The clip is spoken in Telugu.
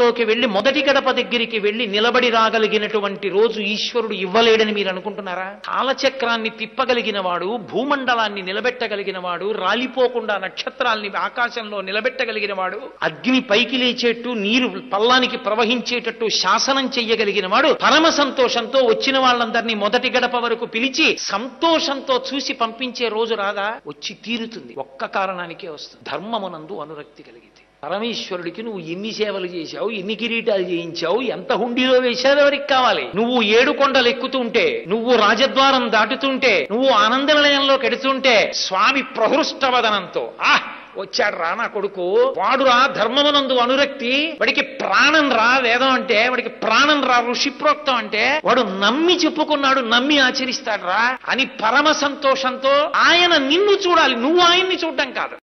ధర్మములోకి వెళ్లి మొదటి గడప దగ్గరికి వెళ్లి నిలబడి రాగలిగినటువంటి రోజు ఈశ్వరుడు ఇవ్వలేడని మీరు అనుకుంటున్నారా కాలచక్రాన్ని తిప్పగలిగిన వాడు భూమండలాన్ని నిలబెట్టగలిగిన వాడు రాలిపోకుండా నక్షత్రాల్ని ఆకాశంలో నిలబెట్టగలిగిన వాడు అగ్ని పైకి లేచేట్టు నీరు పల్లానికి ప్రవహించేటట్టు శాసనం చెయ్యగలిగిన వాడు పరమ సంతోషంతో వచ్చిన వాళ్ళందరినీ మొదటి గడప వరకు పిలిచి సంతోషంతో చూసి పంపించే రోజు రాదా వచ్చి తీరుతుంది ఒక్క కారణానికే వస్తుంది ధర్మమునందు అనురక్తి కలిగితే పరమేశ్వరుడికి నువ్వు ఎన్ని సేవలు చేశావు ఎన్ని కిరీటాలు చేయించావు ఎంత హుండీలో వేశావు ఎవరికి కావాలి నువ్వు ఏడు కొండలు ఎక్కుతుంటే నువ్వు రాజద్వారం దాటుతుంటే నువ్వు ఆనంద నిలయంలో కెడుతుంటే స్వామి ప్రహృష్టవదనంతో ఆహ్ వచ్చాడు రా నా కొడుకు వాడురా ధర్మమునందు అనురక్తి వాడికి ప్రాణం రా వేదం అంటే వాడికి ప్రాణం రా ఋషి ప్రోక్తం అంటే వాడు నమ్మి చెప్పుకున్నాడు నమ్మి ఆచరిస్తాడు రా అని పరమ సంతోషంతో ఆయన నిన్ను చూడాలి నువ్వు ఆయన్ని చూడటం కాదు